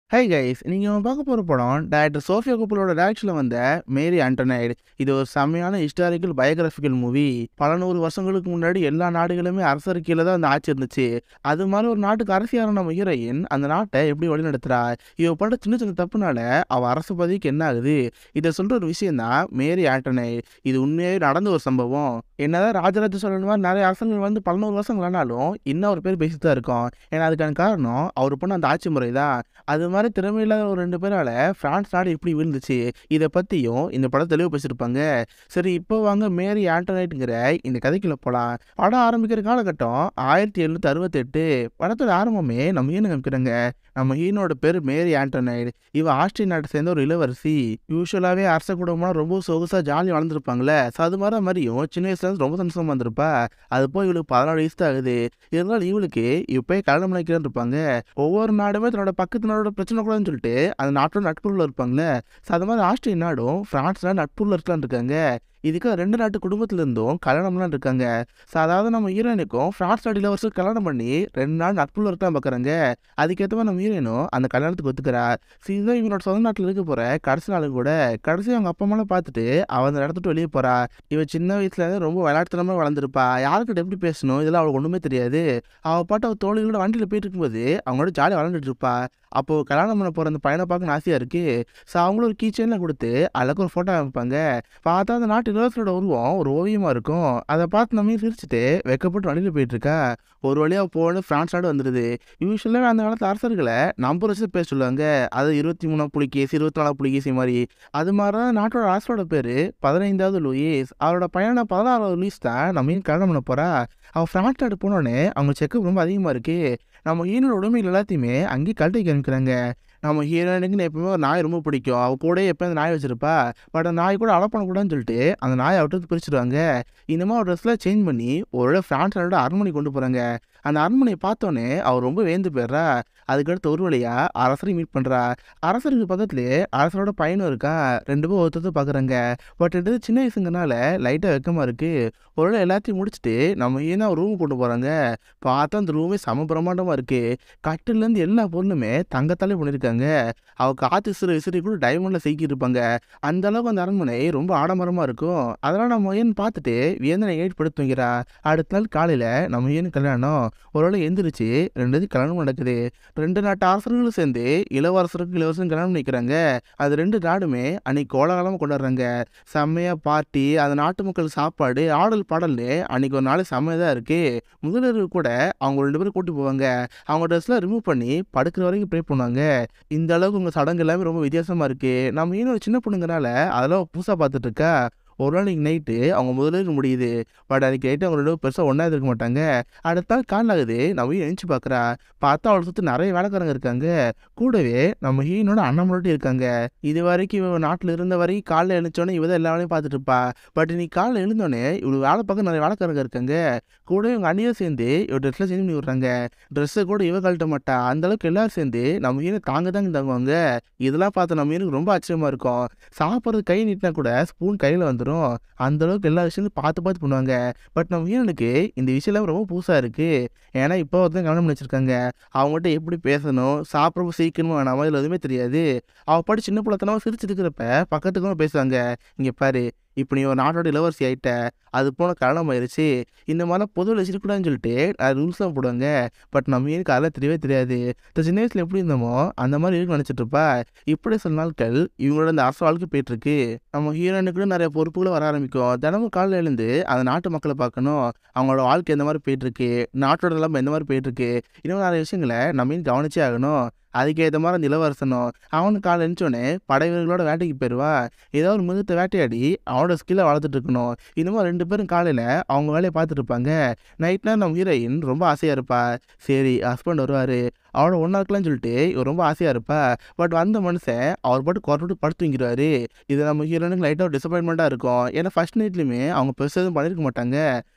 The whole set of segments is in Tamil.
ஹை கைஸ் நீங்கள் பார்க்க போகிற படம் டைரக்டர் சோஃபியா கப்பலோட டேரக்ஷனில் வந்த மேரி ஆண்டனைடு இது ஒரு செம்மையான ஹிஸ்டாரிக்கல் பயோகிராஃபிக்கல் மூவி பல நூறு வருஷங்களுக்கு முன்னாடி எல்லா நாடுகளுமே அரசர் கீழே தான் அந்த ஆட்சி இருந்துச்சு அது மாதிரி ஒரு நாட்டுக்கு அரசியான நம்ம ஹீரோயின் அந்த நாட்டை எப்படி வழிநடத்துறா இவ பண்ற சின்ன சின்ன தப்புனால அவ அரசு பதவிக்கு என்ன ஆகுது இதை சொல்ற ஒரு விஷயம் தான் மேரி ஆண்டனை இது உண்மையாவே நடந்த ஒரு சம்பவம் என்னதான் ராஜராஜ சோழன் மாதிரி நிறைய அரசர்கள் வந்து பல நூறு வருஷங்கள் ஆனாலும் இன்னும் ஒரு பேர் பேசிட்டு தான் இருக்கோம் ஏன்னா அதுக்கான காரணம் அவர் பண்ண அந்த ஆட்சி முறை தான் அது மாதிரி திறமையில்லாத ஒரு ரெண்டு பேரால பிரான்ஸ் நாடு எப்படி விழுந்துச்சு இதை பற்றியும் இந்த படம் தெளிவாக பேசியிருப்பாங்க சரி இப்போ வாங்க மேரி ஆண்டனைட்டுங்கிற இந்த கதைக்குள்ள போகலாம் படம் ஆரம்பிக்கிற காலகட்டம் ஆயிரத்தி எழுநூற்றி அறுபத்தெட்டு படத்தோட ஆரம்பமே நம்ம ஈனு காமிக்கிறாங்க நம்ம ஹீனோட பேர் மேரி ஆண்டனைடு இவ ஆஸ்திரிய நாட்டை சேர்ந்த ஒரு இளவரசி யூஸ்வலாகவே அரச குடும்பம்னா ரொம்ப சொகுசாக ஜாலியாக வளர்ந்துருப்பாங்களே ஸோ அது மாதிரி மாதிரியும் சின்ன வயசுலேருந்து ரொம்ப சந்தோஷமாக வந்திருப்பா அது போய் இவளுக்கு பதினாலு வயசு தான் ஆகுது இருந்தாலும் இவளுக்கு இப்போ கல்யாணம் பண்ணிக்கிறேன்னு இருப்பாங்க ஒவ்வொரு நாடுமே தன்னோட பக்கத்து நாடோட பிரச்சனை கூடாதுன்னு சொல்லிட்டு அந்த நாட்டோட நட்புறவில் இருப்பாங்களே ஸோ அது மாதிரி ஆஸ்திரிய நாடும் ஃப்ரான்ஸ் நாடு நட்புறவில் இருக்கலாம்னு இருக்காங்க இதுக்கு ரெண்டு நாட்டு குடும்பத்துல இருந்தும் கல்யாணம்லாம் இருக்காங்க ஸோ அதாவது நம்ம ஹீரோயினுக்கும் ஃப்ரான்ஸ் நாடு இளவரசர் கல்யாணம் பண்ணி ரெண்டு நாள் நட்புல இருக்கலாம் பார்க்குறாங்க அதுக்கேற்ற மாதிரி நம்ம ஹீரோயினும் அந்த கல்யாணத்துக்கு ஒத்துக்கிறா ஸோ இதுதான் இவனோட சொந்த நாட்டில் இருக்க போகிற கடைசி நாளும் கூட கடைசி அவங்க அப்பா அம்மாலாம் பார்த்துட்டு அவன் அந்த இடத்துட்டு வெளியே போறா இவ சின்ன வயசுல இருந்து ரொம்ப விளையாட்டுத்தனமாக வளர்ந்துருப்பா யாருக்கிட்ட எப்படி பேசணும் இதெல்லாம் அவளுக்கு ஒன்றுமே தெரியாது அவள் பாட்டு அவள் தோழிகளோட வண்டியில் போயிட்டு இருக்கும்போது அவங்களோட ஜாலியாக விளாண்டுட்டு இருப்பா அப்போது கல்யாணம் பண்ண போகிற அந்த பையனை பார்க்க ஆசையாக இருக்குது ஸோ அவங்களும் ஒரு கீச்சனில் கொடுத்து அதுக்கு ஒரு ஃபோட்டோ அமைப்பாங்க பார்த்தா அந்த நாட்டு இளவரசரோட உருவம் ஒரு ஓவியமாக இருக்கும் அதை பார்த்து நம்ம சிரிச்சுட்டு வெக்கப்பட்டு வண்டியில் போயிட்டுருக்கா ஒரு வழியாக போன ஃப்ரான்ஸ் நாடு வந்துடுது யூஸ்வலாக அந்த காலத்து அரசர்களை நம்பர் வச்சு பேச சொல்லுவாங்க அது இருபத்தி மூணாம் புலிகேஸ் இருபத்தி நாலாம் புலிகேசி மாதிரி அது மாதிரி தான் நாட்டோட அரசரோட பேர் பதினைந்தாவது லூயிஸ் அவரோட பையனை பதினாறாவது லூயிஸ் தான் நம்ம ஏன் கல்யாணம் பண்ண போகிறா அவள் ஃப்ரான்ஸ் நாடு போனோடனே அவங்க செக்கப் ரொம்ப அதிகமாக இருக்குது நம்ம ஹீரோட உடமைகள் எல்லாத்தையுமே அங்கேயே கழட்டி காமிக்கிறாங்க நம்ம ஹீரோயினுக்கு எப்பவுமே ஒரு நாய் ரொம்ப பிடிக்கும் அவள் கூட எப்போ அந்த நாய் வச்சிருப்பா பட் அந்த நாய் கூட அலோ பண்ணக்கூடாதுன்னு சொல்லிட்டு அந்த நாயை விட்டு பிரிச்சிருவாங்க இந்த மாதிரி ஒரு ட்ரெஸ்லாம் சேஞ்ச் பண்ணி ஒரு ஃப்ரான்ஸ் நாடோட அரண்மனை கொண்டு போகிறாங்க அந்த அரண்மனையை பார்த்தோன்னே அவர் ரொம்ப வேந்து போயிடுறா அதுக்கடுத்து ஒரு வழியா அரசரை மீட் பண்ணுறா அரசருக்கு பக்கத்துலேயே அரசரோட பையனும் இருக்கான் ரெண்டு பேரும் ஒருத்தர் பார்க்குறாங்க பட் ரெண்டு சின்ன வயசுங்கனால லைட்டாக வெக்கமாக இருக்குது ஒரு வேளை எல்லாத்தையும் முடிச்சுட்டு நம்ம ஏன்னா ரூம் கொண்டு போகிறாங்க பார்த்தா அந்த ரூமே சம பிரம்மாண்டமாக இருக்குது கட்டிலேருந்து எல்லா பொருளுமே தங்கத்தாலே பண்ணியிருக்காங்க அவள் காற்று விசிறு விசிறி கூட டைமண்டில் செய்கி இருப்பாங்க அந்த அளவுக்கு அந்த அரண்மனை ரொம்ப ஆடம்பரமாக இருக்கும் அதெல்லாம் நம்ம ஏன் பார்த்துட்டு வியந்தனை ஏற்படுத்துங்கிறா அடுத்த நாள் காலையில் நம்ம ஏன் கல்யாணம் ஒரு வேளை எந்திரிச்சு ரெண்டு இது கல்யாணம் நடக்குது ரெண்டு நாட்டு அரசர்களும் சேர்ந்து இளவரசருக்கு இளவரசரும் கல்யாணம் நிற்கிறாங்க அது ரெண்டு நாடுமே அன்னைக்கு கோலாகலமாக கொண்டாடுறாங்க செம்மையாக பார்ட்டி அந்த நாட்டு மக்கள் சாப்பாடு ஆடல் பாடல்னு அன்னைக்கு ஒரு நாள் செம்மையாக தான் இருக்குது முதலிரவு கூட அவங்க ரெண்டு பேரும் கூட்டி போவாங்க அவங்க ட்ரெஸ்லாம் ரிமூவ் பண்ணி படுக்கிற வரைக்கும் ப்ரே பண்ணுவாங்க இந்த அளவுக்கு உங்கள் சடங்கு எல்லாமே ரொம்ப வித்தியாசமாக இருக்குது நம்ம இன்னும் சின்ன பொண்ணுங்கனால அதெல்லாம் புதுசாக பார்த்துட்டு இருக்கா ஒரு நாள் இன்னைக்கு நைட்டு அவங்க முதலில் முடியுது பட் அதுக்கு நைட்டு அவங்க ரெண்டு பேரும் பெருசாக ஒன்றா இருக்க மாட்டாங்க அடுத்த நாள் கால் ஆகுது நம்ம நினச்சி பார்க்குறா பார்த்தா அவளை சுற்றி நிறைய வேலைக்காரங்க இருக்காங்க கூடவே நம்ம ஹீனோட அண்ணன் மட்டும் இருக்காங்க இது வரைக்கும் இவன் நாட்டில் இருந்த வரைக்கும் காலைல எழுந்தோடனே இவ தான் எல்லா வேலையும் பார்த்துட்டு இருப்பா பட் இன்னைக்கு காலைல எழுந்தோடனே இவ்வளோ வேலை பார்க்க நிறைய வேலைக்காரங்க இருக்காங்க கூட இவங்க அண்ணியும் சேர்ந்து இவ ட்ரெஸ்ஸில் சேஞ்ச் பண்ணி விட்றாங்க ட்ரெஸ்ஸை கூட இவ கழட்ட மாட்டா அந்த அளவுக்கு எல்லாரும் சேர்ந்து நம்ம ஹீனை தாங்க தாங்க தங்குவாங்க இதெல்லாம் பார்த்து நம்ம ஹீனுக்கு ரொம்ப ஆச்சரியமா இருக்கும் சாப்பிட்றது கை நீட்டினா கூட ஸ்பூன் கையில் வந்துடும் அந்த அளவுக்கு எல்லா விஷயத்தையும் பார்த்து பார்த்து பண்ணுவாங்க பட் நம்ம ஹீரனுக்கு இந்த விஷயம்லாம் ரொம்ப புதுசாக இருக்குது ஏன்னா இப்போ ஒருத்தன் கவனம் வச்சிருக்காங்க அவங்ககிட்ட எப்படி பேசணும் சாப்பிட்றப்ப சீக்கிரமா வேணாமா இதில் எதுவுமே தெரியாது அவள் பாட்டு சின்ன பிள்ளைத்தனமாக சிரிச்சிட்டு இருக்கிறப்ப பக்கத்துக்கு பேசுவாங்க இங்கே பாரு இப்போ நீ ஒரு நாட்டோட இளவரசி ஆயிட்ட அது போன காரணம் ஆயிடுச்சு இந்த மாதிரிலாம் பொதுவில் வச்சிருக்கூடாதுன்னு சொல்லிட்டு அது ரூல்ஸ்லாம் போடுவாங்க பட் நம்ம எனக்கு அதெல்லாம் தெரியவே தெரியாது இந்த சின்ன வயசில் எப்படி இருந்தோமோ அந்த மாதிரி இருக்கு நினச்சிட்டு இருப்பா இப்படி சில நாட்கள் இவங்களோட அந்த அரசு வாழ்க்கை போயிட்டு இருக்கு நம்ம ஹீரோயினுக்கு கூட நிறைய பொறுப்புகளும் வர ஆரம்பிக்கும் தினமும் காலையில் எழுந்து அந்த நாட்டு மக்களை பார்க்கணும் அவங்களோட வாழ்க்கை எந்த மாதிரி போயிட்டு இருக்கு நாட்டோட நிலைமை எந்த மாதிரி போயிட்டு இருக்கு இன்னும் நிறைய விஷயங்களை நம்ம கவனிச்சே ஆகணும் அதுக்கேற்ற மாதிரி அந்த இளவரசனும் அவனுக்கு காலை எழுந்தோடனே படை வீரர்களோட வேட்டைக்கு போயிடுவா ஏதோ ஒரு மிருகத்தை வேட்டையாடி அவனோட ஸ்கில்லை வளர்த்துட்டு இருக்கணும் இந்த மாதிரி ரெண்டு பேரும் காலையில் அவங்க வேலையை பார்த்துட்டு இருப்பாங்க நைட் நேரம் நம்ம ஹீரோயின் ரொம்ப ஆசையாக இருப்பா சரி ஹஸ்பண்ட் வருவார் அவனோட ஒன்றா இருக்கலாம்னு சொல்லிட்டு இவர் ரொம்ப ஆசையாக இருப்பா பட் வந்த மனுஷன் அவர் பாட்டு குறட்டு படுத்து தூங்கிடுவாரு இது நம்ம ஹீரோனுக்கு லைட்டாக ஒரு டிசப்பாயின்மெண்ட்டாக இருக்கும் ஏன்னா ஃபர்ஸ்ட் நைட்லையுமே அவங்க பெருசாக எதுவும் பண்ணியிருக்க மாட்டாங்க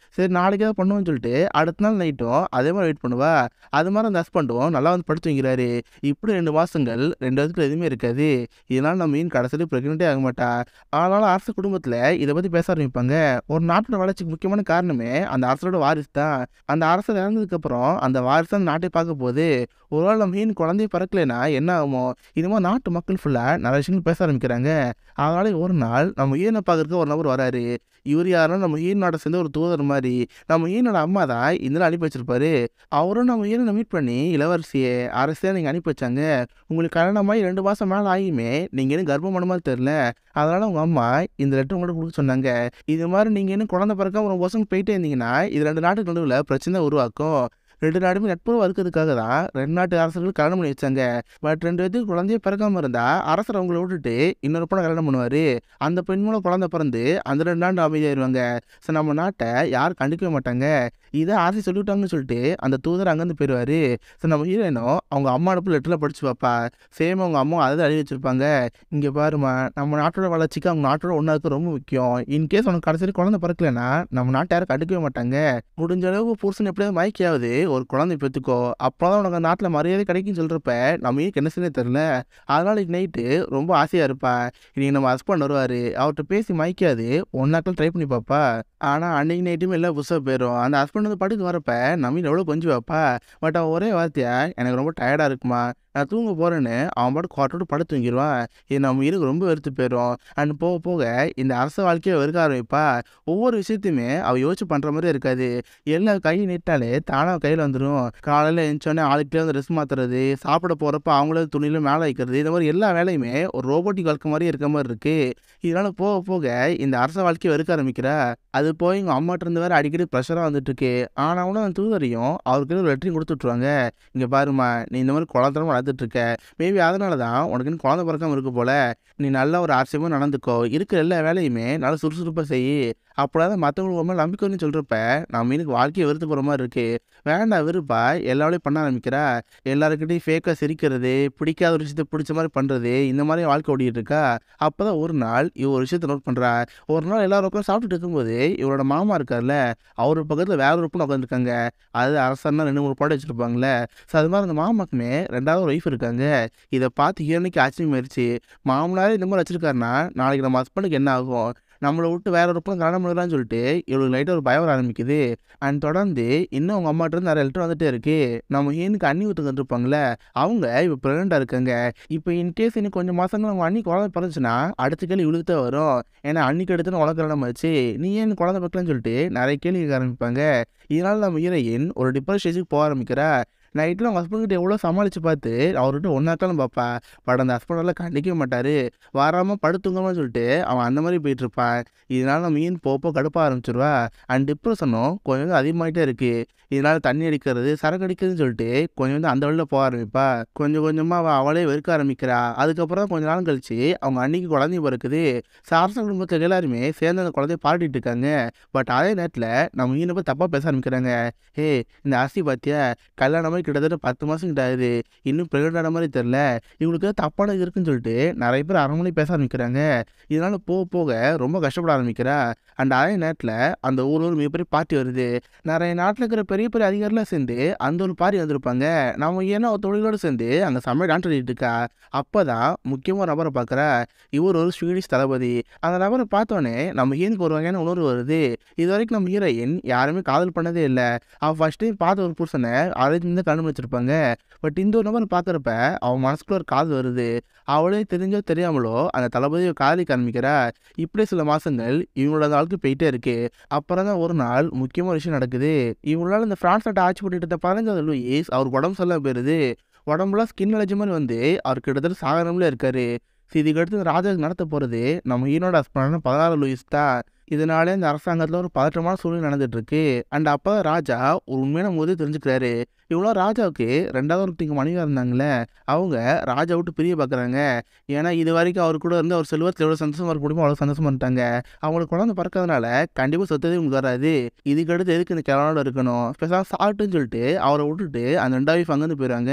சரி நாளைக்கு ஏதாவது பண்ணுவோம்னு சொல்லிட்டு அடுத்த நாள் நைட்டும் அதே மாதிரி வெயிட் பண்ணுவா அது மாதிரி அந்த ஹஸ்பண்டும் நல்லா வந்து படுத்து வைக்கிறாரு இப்படி ரெண்டு மாசங்கள் ரெண்டு வருஷத்துல எதுவுமே இருக்காது இதனால நம்ம மீன் கடைசியில் ப்ரெக்னென்ட்டே ஆக மாட்டா ஆனாலும் அரசு குடும்பத்தில் இதை பற்றி பேச ஆரம்பிப்பாங்க ஒரு நாட்டோட வளர்ச்சிக்கு முக்கியமான காரணமே அந்த அரசரோட வாரிசு தான் அந்த அரசர் இறந்ததுக்கப்புறம் அந்த வாரிசு அந்த நாட்டை பார்க்க போது ஒரு வேளை நம்ம மீன் குழந்தைய பிறக்கலைன்னா என்ன ஆகுமோ இது மாதிரி நாட்டு மக்கள் ஃபுல்லாக நிறைய விஷயங்கள் பேச ஆரம்பிக்கிறாங்க அதனால ஒரு நாள் நம்ம ஈரனை பார்க்கறதுக்கு ஒரு நபர் வராரு இவர் யாருன்னா நம்ம ஈரனோட சேர்ந்து ஒரு தூதர் மாதிரி நம்ம ஈரனோட அம்மா தான் இதெல்லாம் அனுப்பி வச்சிருப்பாரு அவரும் நம்ம ஈரனை மீட் பண்ணி இளவரசியை அரசியாக நீங்கள் அனுப்பி வச்சாங்க உங்களுக்கு கல்யாணமாகி ரெண்டு மாதம் மேலே ஆகியுமே நீங்கள் இன்னும் கர்ப்பமான மாதிரி தெரில அதனால் உங்கள் அம்மா இந்த லெட்டர் உங்கள்கிட்ட கொடுக்க சொன்னாங்க இது மாதிரி நீங்கள் இன்னும் குழந்தை பிறக்காம ஒரு வருஷம் போயிட்டே இருந்தீங்கன்னா இது ரெண்டு நாட்டுக்கு நடுவில் பிரச்சனை உருவாக்கும் ரெண்டு நாடுமே நட்புறவு இருக்கிறதுக்காக தான் ரெண்டு நாட்டு அரசர்கள் கல்யாணம் பண்ணி வச்சாங்க பட் ரெண்டு பேத்துக்கு குழந்தைய பிறக்காம இருந்தா அரசர் அவங்கள விட்டுட்டு இன்னொரு பொண்ணை கல்யாணம் பண்ணுவாரு அந்த பெண் மூலம் குழந்தை பிறந்து அந்த ரெண்டு நாடு அமைதியாயிருவாங்க ஸோ நம்ம நாட்டை யாரும் கண்டுக்கவே மாட்டாங்க இதை ஆசை சொல்லிவிட்டாங்கன்னு சொல்லிட்டு அந்த தூதர் அங்கேருந்து போயிடுவாரு ஸோ நம்ம ஹீரோயினும் அவங்க அம்மா அடுப்பு லெட்டரில் படிச்சு பார்ப்பா சேம் அவங்க அம்மா அதை எழுதி வச்சிருப்பாங்க இங்கே பாருமா நம்ம நாட்டோட வளர்ச்சிக்கு அவங்க நாட்டோட ஒன்றா இருக்க ரொம்ப முக்கியம் இன்கேஸ் உனக்கு கடைசியில் குழந்தை பிறக்கலைன்னா நம்ம நாட்டை யாரும் கண்டுக்கவே மாட்டாங்க முடிஞ்ச அளவுக்கு புருஷன் எப்படியாவது மயக்கியாவது ஒரு குழந்தை பெற்றுக்கோ அப்போ தான் உனக்கு நாட்டில் மரியாதை கிடைக்கும்னு சொல்கிறப்ப நம்ம ஏன் என்ன செய்ய தெரில அதனால இன்னைக்கு நைட்டு ரொம்ப ஆசையாக இருப்பா இன்னைக்கு நம்ம ஹஸ்பண்ட் வருவார் அவர்கிட்ட பேசி மயக்காது ஒன்னாக்கள் ட்ரை பண்ணி பார்ப்பா ஆனால் அன்னைக்கு நைட்டுமே எல்லாம் புதுசாக போயிடும் அந்த ஹஸ்பண்ட் வந்து படுக்க வரப்ப நம்ம எவ்வளோ கொஞ்சம் வைப்பா பட் அவன் ஒரே வார்த்தையா எனக்கு ரொம்ப டயர்டாக இருக்குமா நான் தூங்க போகிறேன்னு அவன் பாட்டு குவாட்டோட படுத்து தூங்கிடுவான் இது நம்ம இருக்கு ரொம்ப வெறுத்து போயிடும் அண்ட் போக போக இந்த அரச வாழ்க்கையை வெறுக்க ஆரம்பிப்பா ஒவ்வொரு விஷயத்தையுமே அவள் யோசிச்சு பண்ணுற மாதிரி இருக்காது எல்லா கையை நீட்டாலே தானாக கையில் வந்துடும் காலையில் எழுந்தோடனே ஆளுக்கிட்டே வந்து ட்ரெஸ் மாற்றுறது சாப்பிட போகிறப்ப அவங்களே துணியில் மேலே வைக்கிறது இந்த மாதிரி எல்லா வேலையுமே ஒரு ரோபோட்டிக் வாழ்க்கை மாதிரி இருக்க மாதிரி இருக்குது இதனால் போக போக இந்த அரச வாழ்க்கையை வெறுக்க ஆரம்பிக்கிறா அது போய் எங்கள் அம்மாட்ட இருந்து வேறு அடிக்கடி ப்ரெஷராக வந்துட்டு இருக்கு ஆனால் கூட அந்த தூதரையும் அவருக்கு ஒரு லெட்டரையும் கொடுத்துட்ருவாங்க இங்கே பாருமா நீ இந்த மாதிரி குழந்தை வளர்த்துட்டு இருக்க மேபி அதனால தான் உனக்கு இன்னும் குழந்தை பிறக்காம இருக்கு போல நீ நல்ல ஒரு ஆர்சியமாக நடந்துக்கோ இருக்கிற எல்லா வேலையுமே நல்லா சுறுசுறுப்பாக செய் அப்போதான் மற்றவங்களுக்கு ஒரு மேலே நம்பிக்கை வரும்னு சொல்கிறப்ப நம்ம மீனுக்கு வாழ்க்கையை வெறுத்து போகிற மாதிரி இருக்கு வேண்டாம் வெறுப்பா எல்லா வேலையும் பண்ண ஆரம்பிக்கிறா எல்லாருக்கிட்டையும் ஃபேக்காக சிரிக்கிறது பிடிக்காத ஒரு விஷயத்த பிடிச்ச மாதிரி பண்ணுறது இந்த மாதிரி வாழ்க்கை ஓடிட்டு இருக்கா அப்போ தான் ஒரு நாள் இவ ஒரு விஷயத்த நோட் பண்ணுறா ஒரு நாள் எல்லாரும் உட்காந்து சாப்பிட்டுட்டு இருக்கும்போது இவரோட மாமா இருக்கார்ல அவர் பக்கத்தில் வேற ஒரு பொண்ணு உட்காந்துருக்காங்க அது அரசன்னா ரெண்டு மூணு பாடம் வச்சுருப்பாங்களே ஸோ அது மாதிரி அந்த மாமாக்குமே ரெண்டாவது ஒரு ஒய்ஃப் இருக்காங்க இதை பார்த்து ஹீரோனிக்கு ஆச்சரியமாயிருச்சு மாமனாரே இந்த மாதிரி வச்சிருக்காருன்னா நாளைக்கு நம்ம ஹஸ்பண்டுக்கு என்ன ஆகும் நம்மளை விட்டு வேற ஒரு பொண்ணு கல்யாணம் பண்ணலாம்னு சொல்லிட்டு இவளுக்கு லைட்டாக ஒரு பயம் வர ஆரம்பிக்குது அண்ட் தொடர்ந்து இன்னும் அவங்க அம்மாட்ட இருந்து நிறைய லெட்டர் வந்துட்டே இருக்கு நம்ம ஹீனுக்கு அண்ணி ஊற்றுக்கு இருப்பாங்களே அவங்க இப்போ ப்ரெக்னெண்ட்டாக இருக்காங்க இப்போ இன்கேஸ் இன்னும் கொஞ்சம் மாதங்கள் அவங்க அண்ணி குழந்தை பிறந்துச்சுன்னா அடுத்த கேள்வி இவளுக்கு தான் வரும் ஏன்னா அன்னிக்கு எடுத்து உனக்கு கல்யாணம் ஆச்சு நீ ஏன் குழந்தை பிறக்கலன்னு சொல்லிட்டு நிறைய கேள்வி கேட்க ஆரம்பிப்பாங்க இதனால நம்ம ஹீரோயின் ஒரு டிப்ரெஷன் ஸ்டேஜுக்கு போக ஆரம்பிக்கிறா நைட்டில் அவங்க ஹஸ்பண்ட் கிட்ட எவ்வளோ சமாளித்து பார்த்து அவர்கிட்ட ஒன்றாக்காலும் பார்ப்பா பட் அந்த ஹஸ்பண்டெல்லாம் கண்டிக்கவே மாட்டார் வராமல் படுத்துங்கன்னு சொல்லிட்டு அவன் அந்த மாதிரி போயிட்டு இருப்பான் இதனால நம்ம மீன் போப்போ கடுப்பாக ஆரம்பிச்சிருவா அண்ட் டிப்ரெஷனும் கொஞ்சம் கொஞ்சம் அதிகமாகிட்டே இருக்குது இதனால தண்ணி அடிக்கிறது சரக்கு அடிக்கிறதுன்னு சொல்லிட்டு கொஞ்சம் வந்து அந்த வழியில் போக ஆரம்பிப்பா கொஞ்சம் கொஞ்சமாக அவள் அவளே வெறுக்க ஆரம்பிக்கிறா அதுக்கப்புறம் கொஞ்ச நாள் கழிச்சு அவங்க அன்னைக்கு குழந்தைய பிறக்குது சாரச குடும்பத்தில் எல்லாருமே சேர்ந்து அந்த குழந்தைய பாடிட்டு இருக்காங்க பட் அதே நேரத்தில் நம்ம மீனை போய் தப்பாக பேச ஆரம்பிக்கிறாங்க ஹே இந்த அரிசி பார்த்தியா கல்யாணமே கிட்டத்தட்ட பத்து மாதம் கிட்ட ஆகுது இன்னும் ப்ரெக்னெண்ட் ஆன மாதிரி தெரில இவங்களுக்கு தப்பான இது இருக்குன்னு சொல்லிட்டு நிறைய பேர் அரை மணி பேச ஆரம்பிக்கிறாங்க இதனால போக போக ரொம்ப கஷ்டப்பட ஆரம்பிக்கிறா அண்ட் அதே நேரத்தில் அந்த ஊரில் ஒரு மிகப்பெரிய பார்ட்டி வருது நிறைய நாட்டில் இருக்கிற பெரிய பெரிய அதிகாரிலாம் சேர்ந்து அந்த ஒரு பார்ட்டி வந்திருப்பாங்க நம்ம ஏன்னா ஒரு தொழிலோடு சேர்ந்து அங்கே செம்ம டான்ஸ் ஆடிட்டு இருக்கா அப்போ தான் முக்கியமாக ஒரு நபரை பார்க்குறா இவர் ஒரு ஸ்வீடிஷ் தளபதி அந்த நபரை பார்த்தோன்னே நம்ம ஹீனுக்கு ஒரு வகையான உணர்வு வருது இது வரைக்கும் நம்ம ஹீரோயின் யாருமே காதல் பண்ணதே இல்லை அவள் ஃபர்ஸ்ட் டைம் பார்த்த ஒரு புருஷனை அரேஞ்ச் கண்ணு வச்சிருப்பாங்க பட் இந்த ஒரு நபர் பார்க்குறப்ப அவன் மனசுக்குள்ள ஒரு காதல் வருது அவளே தெரிஞ்சோ தெரியாமலோ அந்த தளபதியை காதலிக்க ஆரம்பிக்கிறா இப்படி சில மாசங்கள் இவங்களோட வாழ்க்கை போயிட்டே இருக்கு அப்புறம் தான் ஒரு நாள் முக்கியமான விஷயம் நடக்குது இவங்களால இந்த பிரான்ஸ் நாட்டை ஆட்சி பண்ணிட்டு இருந்த பதினஞ்சாவது லூயிஸ் அவர் உடம்பு சொல்ல போயிருது உடம்புலாம் ஸ்கின் அலர்ஜி மாதிரி வந்து அவர் கிட்டத்தட்ட சாகரம்ல இருக்காரு ஸோ இதுக்கடுத்து இந்த ராஜாவுக்கு நடத்த போகிறது நம்ம ஈனோட ஹஸ்பண்டான பதினாறு லூயிஸ் தான் இதனாலே இந்த அரசாங்கத்தில் ஒரு பதற்றமான சூழ்நிலை நடந்துட்டு இருக்கு அண்ட் அப்போ ராஜா ஒரு உண்மையான போது தெரிஞ்சுக்கிறாரு இவ்வளோ ராஜாவுக்கு ரெண்டாவது ஒருத்தங்க மனைவியாக இருந்தாங்களே அவங்க ராஜா விட்டு பிரிய பார்க்குறாங்க ஏன்னா இது வரைக்கும் அவர் கூட இருந்து அவர் செல்வத்தில் எவ்வளோ சந்தோஷமாக இருக்க முடியுமோ அவ்வளோ சந்தோஷமா இருந்தாங்க அவங்களுக்கு குழந்தை பிறக்காதனால கண்டிப்பாக சொத்ததே உங்களுக்கு வராது இதுக்கு அடுத்து எதுக்கு இந்த கிழவனோட இருக்கணும் ஸ்பெஷலாக சாப்பிட்டுன்னு சொல்லிட்டு அவரை விட்டுட்டு அந்த ரெண்டாவது அங்கேருந்து போயிடுறாங்க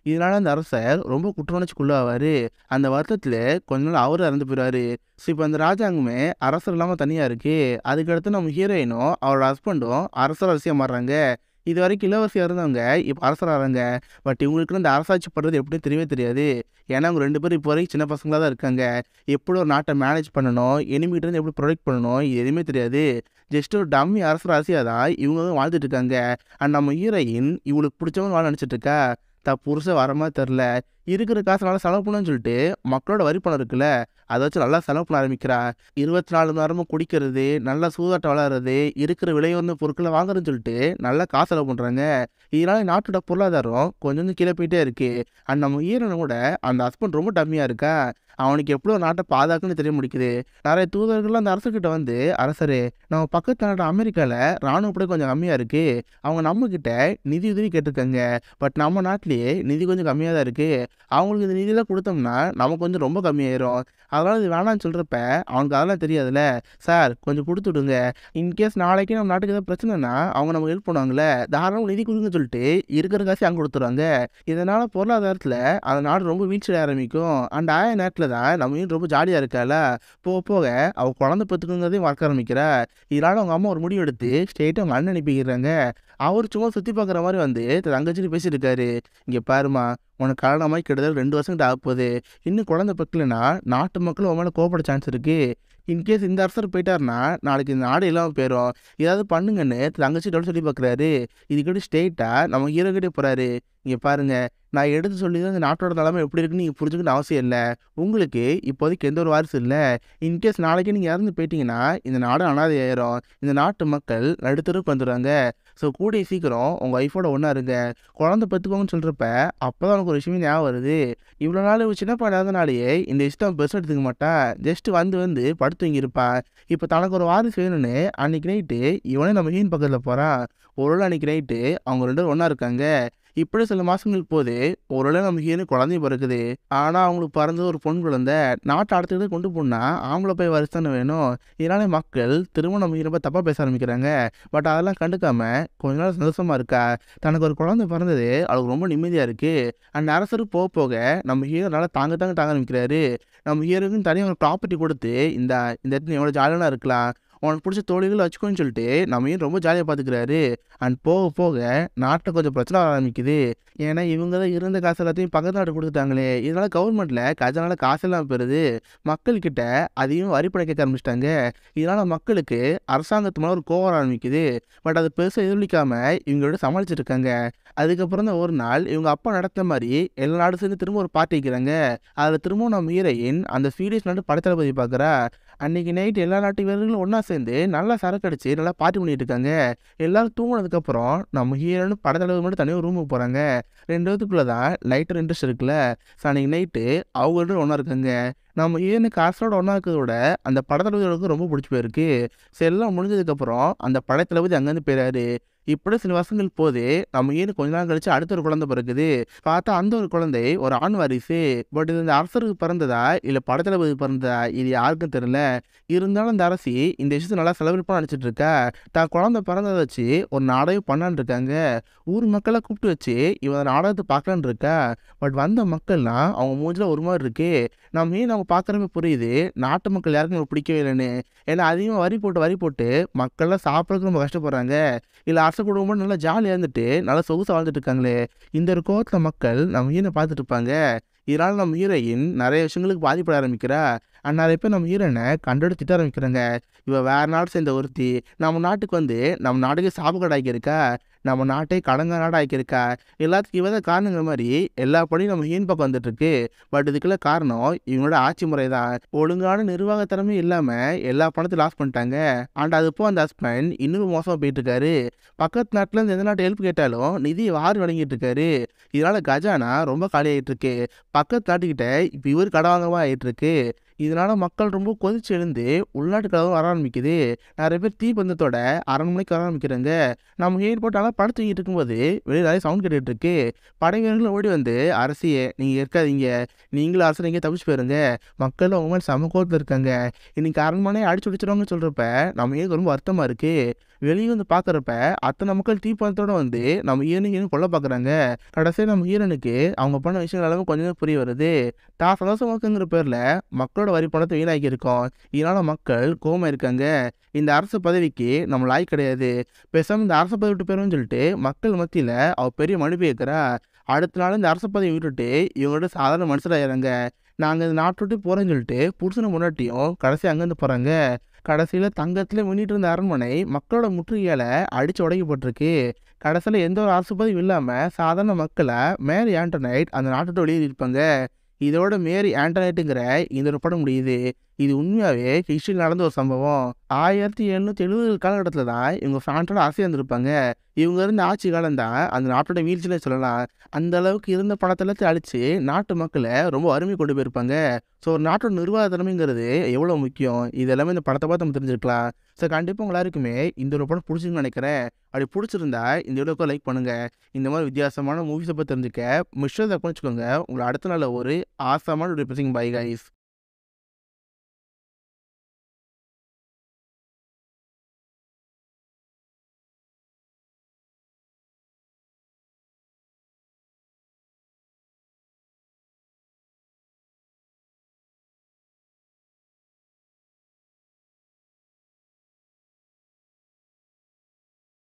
இதனால அந்த அரசர் ரொம்ப குற்றவுணர்ச்சிக்குள்ளாவாரு அந்த வருத்தத்துல கொஞ்ச நாள் அவரும் இறந்து போயிடுவாரு ஸோ இப்போ அந்த ராஜாங்கமே அரசர் இல்லாமல் தனியாக இருக்கு அதுக்கடுத்து நம்ம ஹீரோயினும் அவரோட ஹஸ்பண்டும் அரசர் அரசியாக மாறுறாங்க இது வரைக்கும் இளவரசியாக இருந்தவங்க இப்போ அரசராகிறாங்க பட் இவங்களுக்கு இந்த அரசாட்சி பண்ணுறது எப்படின்னு தெரியவே தெரியாது ஏன்னா அவங்க ரெண்டு பேரும் இப்போ வரைக்கும் சின்ன பசங்களாக தான் இருக்காங்க எப்படி ஒரு நாட்டை மேனேஜ் பண்ணணும் எனிமிகிட்ட இருந்து எப்படி ப்ரொடெக்ட் பண்ணணும் இது எதுவுமே தெரியாது ஜஸ்ட் ஒரு டம்மி அரசர் அரசியாக தான் இவங்க வந்து வாழ்ந்துட்டு இருக்காங்க அண்ட் நம்ம ஹீரோயின் இவங்களுக்கு பிடிச்சவங்க வாழ நினச்சிட்டு இருக்கா த புருஷன் வர மாதிரி தெரில இருக்கிற காசு நல்லா செலவு பண்ணணும்னு சொல்லிட்டு மக்களோட வரி பணம் இருக்குல்ல அதை வச்சு நல்லா செலவு பண்ண ஆரம்பிக்கிறா இருபத்தி நாலு மணி நேரமும் குடிக்கிறது நல்லா சூதாட்டம் விளையாடுறது இருக்கிற விலையுயர்ந்த பொருட்களை வாங்குறதுன்னு சொல்லிட்டு நல்லா காசு செலவு பண்ணுறாங்க இதனால நாட்டோட பொருளாதாரம் கொஞ்சம் கொஞ்சம் கீழே போயிட்டே இருக்கு அண்ட் நம்ம ஈரனை கூட அந்த ஹஸ்பண்ட் ரொம்ப டம்மியாக இருக்கா அவனுக்கு எப்படி ஒரு நாட்டை பாதுகாக்குன்னு தெரிய முடிக்குது நிறைய தூதர்கள்லாம் அந்த அரசுக்கிட்ட வந்து அரசரே நம்ம பக்கத்து நாட்டு அமெரிக்காவில் ராணுவ படை கொஞ்சம் கம்மியாக இருக்கு அவங்க நம்ம கிட்ட நிதி உதவி கேட்டிருக்காங்க பட் நம்ம நாட்டிலேயே நிதி கொஞ்சம் கம்மியாக தான் இருக்கு அவங்களுக்கு இந்த நிதியெல்லாம் கொடுத்தோம்னா நமக்கு கொஞ்சம் ரொம்ப கம்மியாயிரும் அதனால இது வேணாம்னு சொல்கிறப்ப அவனுக்கு அதெல்லாம் தெரியாதுல்ல சார் கொஞ்சம் கொடுத்து விடுங்க இன்கேஸ் நாளைக்கு நம்ம நாட்டுக்கு ஏதாவது பிரச்சனைனா அவங்க நமக்கு ஹெல்ப் பண்ணுவாங்கல்ல தாராளம் நிதி கொடுங்கன்னு சொல்லிட்டு இருக்கிற காசு அங்கே கொடுத்துருவாங்க இதனால பொருளாதாரத்தில் அந்த நாடு ரொம்ப வீழ்ச்சி ஆரம்பிக்கும் அண்ட் ஆய நேரத்தில் தான் நம்ம வீடு ரொம்ப ஜாலியாக இருக்கால போக போக அவள் குழந்தை பெற்றுக்குங்கிறதையும் வளர்க்க ஆரம்பிக்கிறா இதனால அவங்க அம்மா ஒரு முடிவு எடுத்து ஸ்ட்ரெயிட்டாக அவங்க அண்ணன் அனுப்பிக்கிறாங்க அவர் சும்மா சுற்றி பார்க்குற மாதிரி வந்து தங்கச்சிட்டு பேசிட்டு இருக்காரு இங்கே பாருமா உனக்கு கல்யாணமாய் கிட்டத்தட்ட ரெண்டு வருஷம் கிட்ட ஆகப்போகுது இன்னும் குழந்தை பெக்கலைன்னா நாட்டு மக்கள் உன் மேலே கோபப்பட சான்ஸ் இருக்குது இன்கேஸ் இந்த அரசர் போயிட்டாருன்னா நாளைக்கு இந்த நாடு இல்லாமல் போயிடும் ஏதாவது பண்ணுங்கன்னு தங்கச்சிட்டோட சொல்லி பார்க்குறாரு இதுக்கிட்ட ஸ்டேட்டாக நம்ம ஹீரோ கிட்டே போகிறாரு இங்கே பாருங்க நான் எடுத்து சொல்லி தான் இந்த நாட்டோட நிலைமை எப்படி இருக்குன்னு நீங்கள் புரிஞ்சுக்கணும் அவசியம் இல்லை உங்களுக்கு இப்போதைக்கு எந்த ஒரு வாரிசு இல்லை இன்கேஸ் நாளைக்கு நீங்கள் இறந்து போயிட்டீங்கன்னா இந்த நாடு அனாதை ஆயிரும் இந்த நாட்டு மக்கள் நடுத்தருக்கு வந்துடுறாங்க ஸோ கூடிய சீக்கிரம் உங்கள் ஒய்ஃபோட ஒன்றா இருங்க குழந்தை பெற்றுக்கோங்கன்னு சொல்கிறப்ப அப்போ தான் உனக்கு ஒரு விஷயமே ஞாபகம் வருது இவ்வளோ நாள் இவன் சின்ன பையனாதனாலேயே இந்த இஷ்டம் பெருசாக எடுத்துக்க மாட்டான் ஜஸ்ட் வந்து வந்து படுத்து தூங்கியிருப்பான் இப்போ தனக்கு ஒரு வாரிசு வேணும்னு அன்னைக்கு நைட்டு இவனே நம்ம ஹீன் பக்கத்தில் போகிறான் ஒரு வேளை அன்னைக்கு நைட்டு அவங்க ரெண்டு பேரும் ஒன்றா இருக்காங்க இப்படி சில மாதங்களுக்கு போது ஒரு வேளை நம்ம ஹீரோ குழந்தையும் பிறக்குது ஆனால் அவங்களுக்கு பிறந்தது ஒரு பொன் குழந்தை நாட்டை அடுத்துக்கிட்டு கொண்டு போனால் ஆம்பளை போய் வாரிசு தானே வேணும் இதனால மக்கள் திரும்ப நம்ம ஹீரோ தப்பாக பேச ஆரம்பிக்கிறாங்க பட் அதெல்லாம் கண்டுக்காம கொஞ்ச நாள் சந்தோஷமா இருக்கா தனக்கு ஒரு குழந்தை பிறந்தது அவளுக்கு ரொம்ப நிம்மதியாக இருக்கு அந்த அரசரு போக போக நம்ம ஹீரோ நல்லா தாங்க தாங்க தாங்க ஆரம்பிக்கிறாரு நம்ம ஹீரோக்குன்னு தனியாக ஒரு ப்ராப்பர்ட்டி கொடுத்து இந்த இந்த இடத்துல எவ்வளோ ஜாலியாக இருக்கலாம் உனக்கு பிடிச்ச தோழிகளை வச்சுக்கோன்னு சொல்லிட்டு நம்ம ஹீரோ ரொம்ப ஜாலியாக பார்த்துக்கிறாரு அண்ட் போக போக நாட்டில் கொஞ்சம் பிரச்சனை வர ஆரம்பிக்குது ஏன்னா இவங்க தான் இருந்த காசு எல்லாத்தையும் பக்கத்து நாட்டு கொடுத்துட்டாங்களே இதனால கவர்மெண்ட்டில் கஜனால காசு எல்லாம் பெறுது மக்கள்கிட்ட அதையும் வரிப்படை கேட்க ஆரம்பிச்சிட்டாங்க இதனால மக்களுக்கு அரசாங்கத்து மேலே ஒரு கோவம் வர ஆரம்பிக்குது பட் அது பெருசாக எதிரொலிக்காம இவங்களோட சமாளிச்சிட்டு இருக்காங்க அதுக்கப்புறம் தான் ஒரு நாள் இவங்க அப்பா நடத்த மாதிரி எல்லா நாடும் சேர்ந்து திரும்ப ஒரு பார்ட்டி வைக்கிறாங்க அதில் திரும்பவும் நம்ம ஹீரோயின் அந்த சீரியஸ் நாட்டு படத்தளபதி பார்க்குறா அன்னைக்கு நைட் எல்லா நாட்டு வீரர்களும் ஒன்றா சேர்ந்து நல்லா சரக்கு அடிச்சு நல்லா பார்ட்டி பண்ணிட்டு இருக்காங்க எல்லாரும் தூங்கினதுக்கப்புறம் நம்ம ஹீரோன்னு படத்தளவு மட்டும் தனியாக ரூமுக்கு போகிறாங்க ரெண்டு பேத்துக்குள்ளே தான் லைட்டர் இன்ட்ரெஸ்ட் இருக்குல்ல ஸோ அன்னைக்கு நைட்டு அவங்க ரெண்டும் ஒன்றா இருக்காங்க நம்ம ஹீரோனுக்கு அரசோட ஒன்றா இருக்கிறத விட அந்த படத்தளபதியோட ரொம்ப பிடிச்சி போயிருக்கு ஸோ எல்லாம் முடிஞ்சதுக்கப்புறம் அந்த படத்தளபதி அங்கேருந்து போயிறாரு இப்படி சில வருஷங்கள் போது நம்ம ஹீரோ கொஞ்ச நாள் கழிச்சு அடுத்த ஒரு குழந்தை பிறகுது பார்த்தா அந்த ஒரு குழந்தை ஒரு ஆண் வாரிசு பட் இது இந்த அரசருக்கு பிறந்ததா இல்லை படத்தளபதி பிறந்ததா இது யாருக்கும் தெரியல இருந்தாலும் இந்த அரசி இந்த விஷயத்தை நல்லா செலிப்ரேட் பண்ண நினச்சிட்டு இருக்கா தான் குழந்தை பிறந்ததை வச்சு ஒரு நாடகம் பண்ணான்னு இருக்காங்க ஊர் மக்களை கூப்பிட்டு வச்சு இவன் நாடகத்தை பார்க்கலான்னு இருக்கா பட் வந்த மக்கள்லாம் அவங்க மூஞ்சில ஒரு மாதிரி இருக்கு நம்ம ஏன் நம்ம பார்க்குறமே புரியுது நாட்டு மக்கள் யாருக்கும் இவங்க பிடிக்கவே இல்லைன்னு ஏன்னா அதிகமாக வரி போட்டு வரி போட்டு மக்கள்லாம் சாப்பிட்றதுக்கு ரொம்ப கஷ்டப்படுறாங்க இல்லை அரச குடும்பம் நல்லா ஜாலியாக இருந்துட்டு நல்லா சொகுசாக வாழ்ந்துட்டு இருக்காங்களே இந்த ஒரு கோவத்தில் மக்கள் நம்ம ஹீரோனை பார்த்துட்டு இருப்பாங்க இதனால் நம்ம ஹீரோயின் நிறைய விஷயங்களுக்கு பாதிப்பட ஆரம்பிக்கிறா அண்ட் நிறைய பேர் நம்ம ஹீரோனை கண்டோடு திட்ட ஆரம்பிக்கிறாங்க இவ வேற நாடு சேர்ந்த ஒருத்தி நம்ம நாட்டுக்கு வந்து நம்ம நாட்டுக்கு சாபக்கடை ஆக்கியிருக்கா நம்ம நாட்டை கடங்க நாடு ஆக்கியிருக்கா எல்லாத்துக்கும் இவ தான் காரணங்கிற மாதிரி எல்லா படியும் நம்ம ஹீன் பக்கம் வந்துட்டு இருக்கு பட் இதுக்கெல்லாம் காரணம் இவங்களோட ஆட்சி முறை தான் ஒழுங்கான நிர்வாக திறமை இல்லாமல் எல்லா பணத்தையும் லாஸ் பண்ணிட்டாங்க அண்ட் அது போ அந்த ஹஸ்பண்ட் இன்னும் மோசமாக போயிட்டு இருக்காரு பக்கத்து நாட்டில் இருந்து எந்த நாட்டு ஹெல்ப் கேட்டாலும் நிதி வாரி வழங்கிட்டு இருக்காரு இதனால கஜானா ரொம்ப காலியாயிட்டு இருக்கு பக்கத்து நாட்டுக்கிட்ட இப்போ இவர் கடன் வாங்கவா ஆயிட்டு இருக்கு இதனால மக்கள் ரொம்ப கொதிச்சு எழுந்து உள்நாட்டு கதவும் வர ஆரம்பிக்குது நிறைய பேர் தீப்பந்தத்தோட அரண்மனைக்கு வர ஆரம்பிக்கிறாங்க நம்ம ஏர்போர்ட்டால படம் தூங்கிட்டு இருக்கும்போது வெளியே நிறைய சவுண்ட் கேட்டுட்டு இருக்கு படை வீரர்கள் ஓடி வந்து அரசியே நீங்கள் இருக்காதீங்க நீங்களும் அரசு இங்கே தப்பிச்சு போயிருங்க மக்கள் அவங்க மேலே சம கோபத்தில் இருக்காங்க இன்னைக்கு அரண்மனையை அடிச்சு பிடிச்சிருவாங்கன்னு சொல்கிறப்ப நம்ம ஏன் ரொம்ப வருத்தமாக இருக்கு வெளியே வந்து பார்க்குறப்ப அத்தனை மக்கள் தீப்பந்தத்தோட வந்து நம்ம ஈரனுக்கு கொல்ல பார்க்குறாங்க கடைசியாக நம்ம ஈரனுக்கு அவங்க பண்ண விஷயங்கள் எல்லாமே கொஞ்சம் புரிய வருது தான் சந்தோஷமாக்குங்கிற பேரில் மக்களோட வரி பணத்தை வீணாக்கி இருக்கோம் இதனால் மக்கள் கோமா இருக்காங்க இந்த அரசு பதவிக்கு நம்ம லாய் கிடையாது பேசாமல் இந்த அரசு பதவி விட்டு போயிடும்னு சொல்லிட்டு மக்கள் மத்தியில் அவ பெரிய மனுப்பு கேட்குறா அடுத்த நாள் இந்த அரசு பதவி விட்டுட்டு இவங்களோட சாதாரண மனுஷராயிறாங்க நாங்கள் இந்த நாட்டை விட்டு போகிறேன்னு சொல்லிட்டு புருஷனை முன்னாட்டியும் கடைசி அங்கேருந்து போகிறாங்க கடைசியில் தங்கத்தில் மின்னிட்டு இருந்த அரண்மனை மக்களோட முற்றுகையால் அடித்து உடைக்கப்பட்டிருக்கு கடைசியில் எந்த ஒரு அரசு பதவி இல்லாமல் சாதாரண மக்களை மேரி ஆண்டனைட் அந்த நாட்டை விட்டு வெளியேறியிருப்பாங்க இதோட மேரி ஆண்டனைட்டுங்கிற இந்த ஒரு படம் முடியுது இது உண்மையாகவே ஹிஸ்ட்ரியில் நடந்த ஒரு சம்பவம் ஆயிரத்தி எழுநூற்றி எழுபது காலகட்டத்தில் தான் இவங்க ஃப்ரான்ஸோட ஆசையாக இருந்திருப்பாங்க இவங்க இருந்த ஆட்சி காலம் தான் அந்த நாட்டோட வீழ்ச்சினே சொல்லலாம் அந்த அளவுக்கு இருந்த பணத்தெல்லாத்தையும் அழிச்சு நாட்டு மக்களை ரொம்ப வறுமை கொண்டு போயிருப்பாங்க ஸோ ஒரு நாட்டோட நிர்வாக திறமைங்கிறது எவ்வளோ முக்கியம் இது எல்லாமே இந்த படத்தை பார்த்து நம்ம தெரிஞ்சுக்கலாம் ஸோ கண்டிப்பாக உங்க எல்லாருக்குமே இந்த ஒரு படம் பிடிச்சிருக்குன்னு நினைக்கிறேன் அப்படி பிடிச்சிருந்தா இந்த வீடியோக்கு லைக் பண்ணுங்க இந்த மாதிரி வித்தியாசமான மூவிஸை பற்றி தெரிஞ்சுக்க மிஸ்டர் தப்பு வச்சுக்கோங்க உங்களை அடுத்த நாள் ஒரு ஆசமான ஒரு பாய் கைஸ்